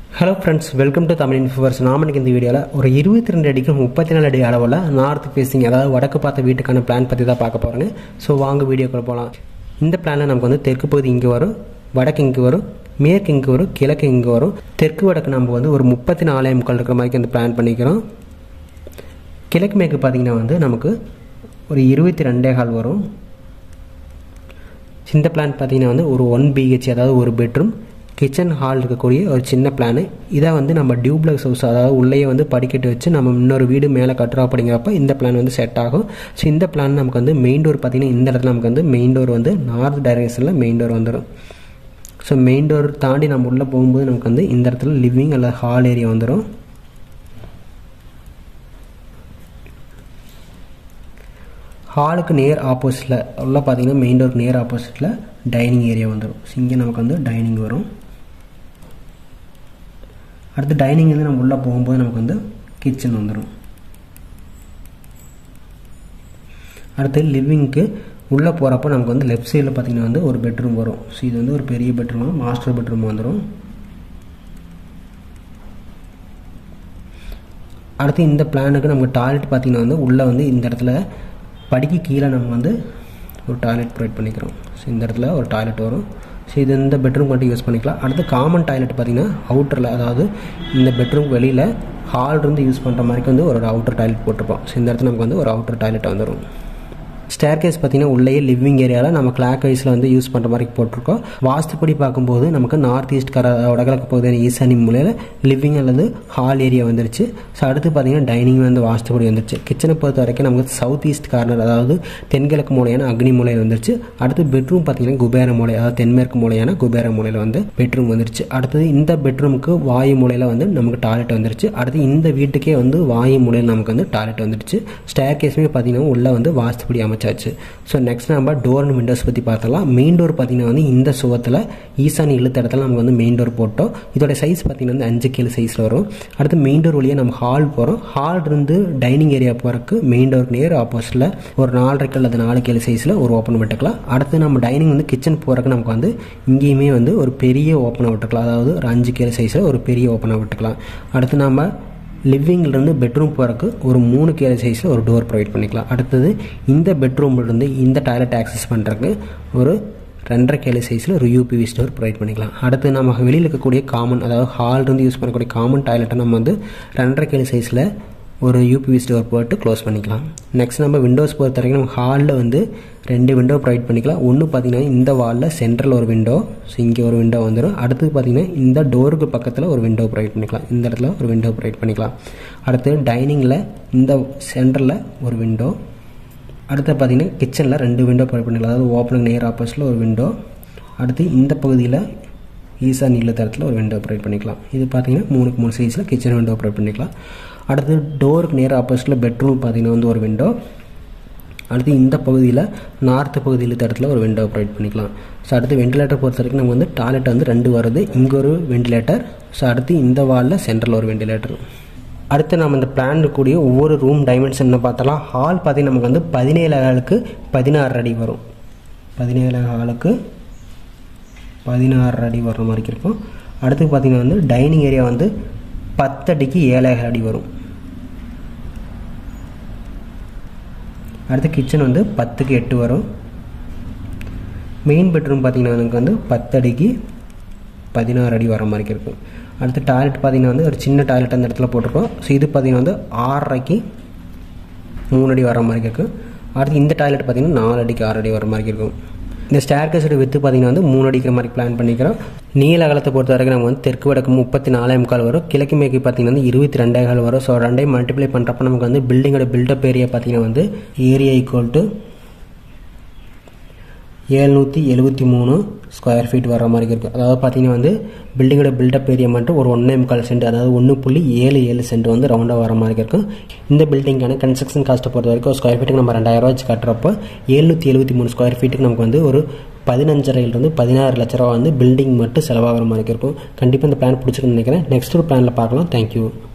hello friends welcome to Tamil Infoverse நாம இன்னைக்கு இந்த வீடியோவில் ஒரு இருபத்தி ரெண்டு அடிக்கு முப்பத்தி நாலு அடி அளவில் நார்த் ஃபேஸிங் அதாவது வடக்கு பார்த்த வீட்டுக்கான பிளான் பற்றி தான் பார்க்க போகிறேங்க ஸோ வாங்க வீடியோக்குள்ள போகலாம் இந்த பிளானில் நமக்கு வந்து தெற்கு பகுதி இங்கே வரும் வடக்கு இங்கே வரும் மேற்கு இங்கே வரும் கிழக்கு இங்கே வரும் தெற்கு வடக்கு நம்ம வந்து ஒரு முப்பத்தி நாலே முக்கால் இருக்கிற மாதிரி வந்து பிளான் பண்ணிக்கிறோம் கிழக்கு மேற்கு பார்த்தீங்கன்னா வந்து நமக்கு ஒரு இருபத்தி ரெண்டே கால் வரும் இந்த பிளான் பார்த்தீங்கன்னா வந்து ஒரு ஒன் பிஹெச் அதாவது ஒரு பெட்ரூம் கிச்சன் ஹால் இருக்கக்கூடிய ஒரு சின்ன பிளானு இதை வந்து நம்ம டியூப்ளக்ஸ் ஹவுஸ் அதாவது உள்ளேயே வந்து படிக்கட்டு வச்சு நம்ம இன்னொரு வீடு மேலே கட்டுறோம் அப்படிங்கிறப்ப இந்த பிளான் வந்து செட் ஆகும் ஸோ இந்த பிளான் நமக்கு வந்து மெயின் டோர் பார்த்தீங்கன்னா இந்த இடத்துல நமக்கு வந்து மெயின் டோர் வந்து நார்த் டைரக்ஷனில் மெயின் டோர் வந்துடும் ஸோ மெயின் டோர் தாண்டி நம்ம உள்ளே போகும்போது நமக்கு வந்து இந்த இடத்துல லிவிங் அல்லது ஹால் ஏரியா வந்துடும் ஹாலுக்கு நேர் ஆப்போசிட்டில் உள்ள பார்த்தீங்கன்னா மெயின் டோருக்கு நேர் ஆப்போசிட்டில் டைனிங் ஏரியா வந்துடும் ஸோ இங்கே நமக்கு வந்து டைனிங் வரும் அடுத்து டைனிங் வந்து நம்ம உள்ளே போகும்போது நமக்கு வந்து கிச்சன் வந்துடும் அடுத்து லிவிங்க்கு உள்ளே போகிறப்போ நமக்கு வந்து லெஃப்ட் சைடில் பார்த்தீங்கன்னா வந்து ஒரு பெட்ரூம் வரும் ஸோ இது வந்து ஒரு பெரிய பெட்ரூம் மாஸ்டர் பெட்ரூம் வந்துடும் அடுத்து இந்த பிளானுக்கு நமக்கு டாய்லெட் பார்த்தீங்கன்னா வந்து உள்ளே வந்து இந்த இடத்துல படிக்கு கீழே நம்ம வந்து ஒரு டாய்லெட் ப்ரொவைட் பண்ணிக்கிறோம் ஸோ இந்த இடத்துல ஒரு டாய்லெட் வரும் ஸோ இது இந்த பெட்ரூம் மட்டும் யூஸ் பண்ணிக்கலாம் அடுத்து காமன் டாய்லெட் பார்த்திங்கன்னா அவுட்டரில் அதாவது இந்த பெட்ரூம் வெளியில் ஹால் இருந்து யூஸ் பண்ணுற மாதிரி வந்து ஒரு அவுட்டர் டாய்லெட் போட்டிருப்போம் ஸோ இந்த இடத்துல நமக்கு வந்து ஒரு அவுட்டர் டாய்லெட் வந்துடும் ஸ்டேர் கேஸ் பார்த்தீங்கன்னா உள்ளேயே லிவிங் ஏரியாவில் நம்ம கிளாக் வைஸில் வந்து யூஸ் பண்ணுற மாதிரி போட்டிருக்கோம் வாஸ்துப்படி பார்க்கும்போது நமக்கு நார்த் ஈஸ்ட் கர வடகிழக்கு பகுதியான ஈசானி மூலையில் லிவிங் அல்லது ஹால் ஏரியா வந்துருச்சு ஸோ அடுத்து பார்த்தீங்கன்னா டைனிங் வந்து வாஸ்துப்படி வந்துருச்சு கிச்சனை பொறுத்த வரைக்கும் நமக்கு சவுத் ஈஸ்ட் கார்னர் அதாவது தென்கிழக்கு மூலையான அக்னி மூலையில் வந்துருச்சு அடுத்து பெட்ரூம் பார்த்தீங்கன்னா குபேர மூலை அதாவது தென்மேற்கு மூலையான குபேர மூலையில் வந்து பெட்ரூம் வந்துருச்சு அடுத்தது இந்த பெட்ரூமுக்கு வாயு மூலையில் வந்து நமக்கு டாய்லெட் வந்துருச்சு அடுத்து இந்த வீட்டுக்கே வந்து வாயு மூலையில் நமக்கு வந்து டாய்லெட் வந்துருச்சு ஸ்டேர் கேஸுமே பார்த்தீங்கன்னா உள்ளே வந்து வாஸ்துப்படி அமைச்சு அமைச்சாச்சு ஸோ நெக்ஸ்ட் நம்ம டோர் அண்ட் விண்டோஸ் பற்றி பார்த்தலாம் மெயின் டோர் பார்த்தீங்கன்னா வந்து இந்த சுகத்தில் ஈசானி இழுத்த இடத்துல நமக்கு வந்து மெயின் டோர் போட்டோம் இதோட சைஸ் பார்த்தீங்கன்னா வந்து அஞ்சு கிலோ சைஸில் வரும் அடுத்து மெயின் டோர் வழியாக நம்ம ஹால் போகிறோம் ஹால் இருந்து டைனிங் ஏரியா போகிறதுக்கு மெயின் டோர் நேர் ஆப்போசிட்டில் ஒரு நாலரைக்கு அல்லது நாலு கிலோ சைஸில் ஒரு ஓப்பன் விட்டுக்கலாம் அடுத்து நம்ம டைனிங் வந்து கிச்சன் போகிறதுக்கு நமக்கு வந்து இங்கேயுமே வந்து ஒரு பெரிய ஓப்பனை விட்டுக்கலாம் அதாவது ஒரு அஞ்சு கிலோ சைஸில் ஒரு பெரிய ஓப்பனை விட்டுக்கலாம் அடுத்து நம்ம லிவிங்லேருந்து பெட்ரூம் போகிறக்கு ஒரு மூணு கேர சைஸில் ஒரு டோர் ப்ரொவைட் பண்ணிக்கலாம் அடுத்தது இந்த பெட்ரூம்லேருந்து இந்த டாய்லெட் ஆக்சஸ் பண்ணுறதுக்கு ஒரு ரெண்டரை கேலி சைஸில் ஒரு யூபிவி ஸ்டோர் ப்ரொவைட் பண்ணிக்கலாம் அடுத்து நம்ம வெளியில் இருக்கக்கூடிய காமன் அதாவது ஹால்லேருந்து யூஸ் பண்ணக்கூடிய காமன் டாய்லெட்டை நம்ம வந்து ரெண்டரை கேலி சைஸில் ஒரு யூபிவி ஸ்டோர் போட்டு க்ளோஸ் பண்ணிக்கலாம் நெக்ஸ்ட் நம்ம விண்டோஸ் பொறுத்த வரைக்கும் நம்ம ஹாலில் வந்து ரெண்டு விண்டோ ப்ரொவைட் பண்ணிக்கலாம் ஒன்று பார்த்தீங்கன்னா இந்த வாலில் சென்ட்ரல் ஒரு விண்டோ ஸோ இங்கே ஒரு விண்டோ வந்துடும் அடுத்து பார்த்தீங்கன்னா இந்த டோருக்கு பக்கத்தில் ஒரு விண்டோ ப்ரொவைட் பண்ணிக்கலாம் இந்த இடத்துல ஒரு விண்டோ ப்ரொவைட் பண்ணிக்கலாம் அடுத்து டைனிங்கில் இந்த சென்டரில் ஒரு விண்டோ அடுத்து பார்த்தீங்கன்னா கிச்சனில் ரெண்டு விண்டோ ப்ரொவைட் பண்ணிக்கலாம் அதாவது ஓப்பனிங் நேர் ஆப்போசிட்டில் ஒரு விண்டோ அடுத்து இந்த பகுதியில் ஈசா நீல தரத்தில் ஒரு விண்டோ ப்ரொவைட் பண்ணிக்கலாம் இது பார்த்தீங்கன்னா மூணுக்கு மூணு சைஸில் கிச்சன் விண்டோ ப்ரொவைட் பண்ணிக்கலாம் அடுத்து டோருக்கு நேர் ஆப்போசிட்டில் பெட்ரூம் பார்த்தீங்கன்னா வந்து ஒரு விண்டோ அடுத்து இந்த பகுதியில் நார்த்து பகுதியில் இடத்துல ஒரு விண்டோ ப்ரொவைட் பண்ணிக்கலாம் ஸோ அடுத்து வெண்டிலேட்டர் பொறுத்த வரைக்கும் நம்ம வந்து டாய்லெட் வந்து ரெண்டு வருது இங்கே ஒரு வெண்டிலேட்டர் ஸோ அடுத்து இந்த வாலில் சென்ட்ரல் ஒரு வெண்டிலேட்டர் அடுத்து நம்ம இந்த பிளான் கூடிய ஒவ்வொரு ரூம் டைமென்ஷன் பார்த்தலாம் ஹால் பார்த்தீங்கன்னா நமக்கு வந்து பதினேழு ஹாலுக்கு பதினாறு அடி வரும் பதினேழு ஹாலுக்கு பதினாறு அடி வர்ற மாதிரி இருக்கும் அடுத்து பார்த்தீங்கன்னா வந்து டைனிங் ஏரியா வந்து பத்து அடிக்கு ஏழு அடி வரும் அடுத்து கிச்சன் வந்து பத்துக்கு எட்டு வரும் மெயின் பெட்ரூம் பார்த்தீங்கன்னா எனக்கு வந்து பத்து அடிக்கு பதினாறு அடி வர மாதிரி இருக்கும் அடுத்து டாய்லெட் பார்த்தீங்கன்னா வந்து ஒரு சின்ன டாய்லெட் அந்த இடத்துல போட்டிருக்கோம் ஸோ இது பார்த்தீங்கன்னா வந்து ஆறரைக்கு மூணு அடி வர மாதிரி இருக்கும் அடுத்து இந்த டாய்லெட் பார்த்தீங்கன்னா நாலு அடிக்கு ஆறு அடி வர மாதிரி இருக்கும் இந்த ஸ்டேர்கேஸோட வித்து பார்த்தீங்கன்னா வந்து மூணு அடிக்கிற மாதிரி பிளான் பண்ணிக்கிறோம் நீல அகலத்தை பொறுத்த வரைக்கும் நம்ம வந்து தெற்கு வடக்கு முப்பத்தி நாலே முக்கால் வரும் கிழக்கு மேற்கு பார்த்தீங்கன்னா வந்து இருபத்தி ரெண்டே கால் வரும் ஸோ ரெண்டையும் மல்டிப்ளை பண்ணுறப்ப நமக்கு வந்து பில்டிங்கோட பில்டப் ஏரியா பார்த்தீங்கன்னா வந்து ஏரியா ஈக்குவல் டு ஏழ்நூற்றி எழுபத்தி மூணு ஸ்கொயர் ஃபீட் வர மாதிரி இருக்குது அதாவது பார்த்தீங்கன்னா வந்து பில்டிங்கோட பில்டப் ஏரியா மட்டும் ஒரு ஒன்றே முக்கால் சென்ட் அதாவது ஒன்று புள்ளி ஏழு ஏழு சென்ட் வந்து ரவுண்டாக வர மாதிரி இருக்கும் இந்த பில்டிங்கான கன்ஸ்ட்ரக்ஷன் காஸ்ட்டை பொறுத்த வரைக்கும் ஸ்கொயர் ஃபீட்டுக்கு நம்ம ரெண்டாயிரம் வச்சு கட்டுறப்போ ஏழ்நூற்றி எழுபத்தி மூணு ஸ்கொயர் ஃபீட்டுக்கு நமக்கு வந்து ஒரு பதினஞ்சரையிலிருந்து பதினாறு லட்ச ரூபா வந்து பில்டிங் மட்டும் செலவாகிற மாதிரி இருக்கும் கண்டிப்பாக இந்த பிளான் பிடிச்சிருக்குன்னு நினைக்கிறேன் நெக்ஸ்ட் ஒரு பிளானில் பார்க்கலாம் தேங்க்யூ